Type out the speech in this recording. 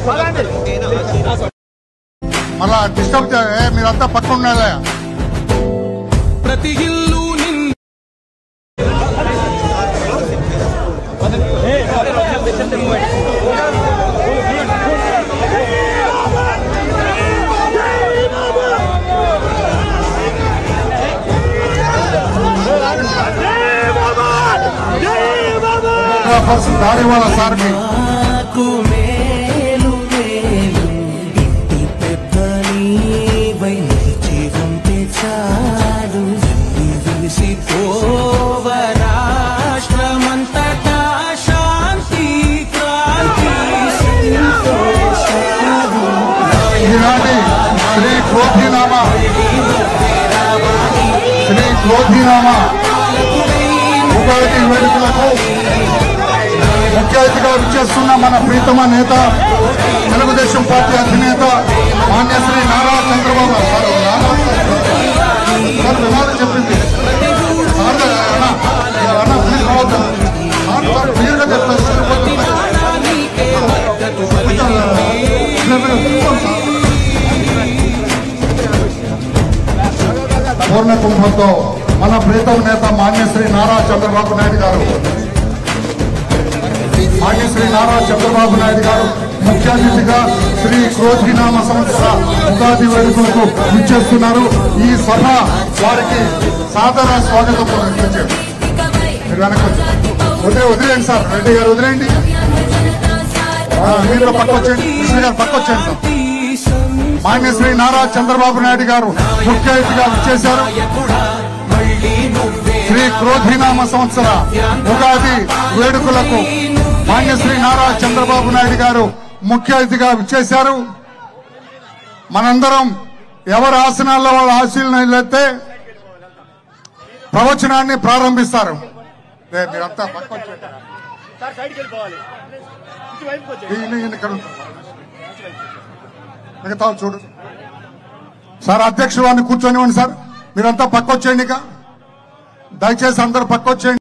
మళ్ళా డిస్టర్బ్ చే- ఏ, మీరంతా పక్కన ఉండాలి ప్రతి ఇల్లు నిన్ను ఫస్ట్ దారి వాళ్ళ సార్కి నాకు మేలు మేలు ఇంటి పెద్ద నీవై నిలిచి ఉంటే చాలు వెలిసి పోవ రాష్ట్రమంతటా శాంతి క్రాంతి సంతోషాలు ఈనాటి శ్రీ క్రోధినామా శ్రీ క్రోధినామా ఉగాది వేడుకలకు ముఖ్య అతిథిగా విచ్చేస్తున్న మన ప్రీతమ నేత తెలుగుదేశం పార్టీ అధినేత మాన్య శ్రీ నారా చంద్రబాబు సార్ నారా సార్ వినాలని చెప్పింది సార్ అన్న అన్న ప్లీజ్ రావద్దు సార్ సార్ క్లియర్గా చెప్తారు సరిపోతుంది పూర్ణ కుంభంతో మన ప్రీతం నేత మాన్యశ్రీ నారా చంద్రబాబు నాయుడు గారు మాన్యశ్రీ నారా చంద్రబాబు నాయుడు గారు ముఖ్య అతిథిగా శ్రీ క్రోధినామ సంవత్సర ఉగాది వేడుకలకు ఇచ్చేస్తున్నారు ఈ సభ వారికి సాదర స్వాగతం పలికించారు. మీరు వెనక్కి వచ్చి- వదిలే వదిలేయండి సార్ రెడ్డి గారు వదిలేయండి ఆ, మీరు కూడా పక్క వచ్చేయండి కృష్ణ గారు పక్క వచ్చేయండి సార్ మాన్యశ్రీ నారా చంద్రబాబు నాయుడు గారు ముఖ్య అతిథిగా ఇచ్చేశారు శ్రీ క్రోధినామ సంవత్సర ఉగాది వేడుకలకు మాన్యశ్రీ నారా చంద్రబాబు నాయుడు గారు ముఖ్య అతిథిగా ఇచ్చేశారు మనందరం ఎవరి ఆసనాల్లో వాళ్ళ ఆశీలైతే ప్రవచనాన్ని ప్రారంభిస్తారు రే, మీరంతా పక్క వచ్చేయండి. ఈయన- ఈయన ఇక్కడ ఉంటారు. మిగతా వాళ్ళు చూడు సార్ అధ్యక్షుడు వారిని కూర్చొనివ్వండి సార్ మీరంతా పక్క వచ్చేయండి ఇక దయచేసి అందరు పక్క వచ్చేయండి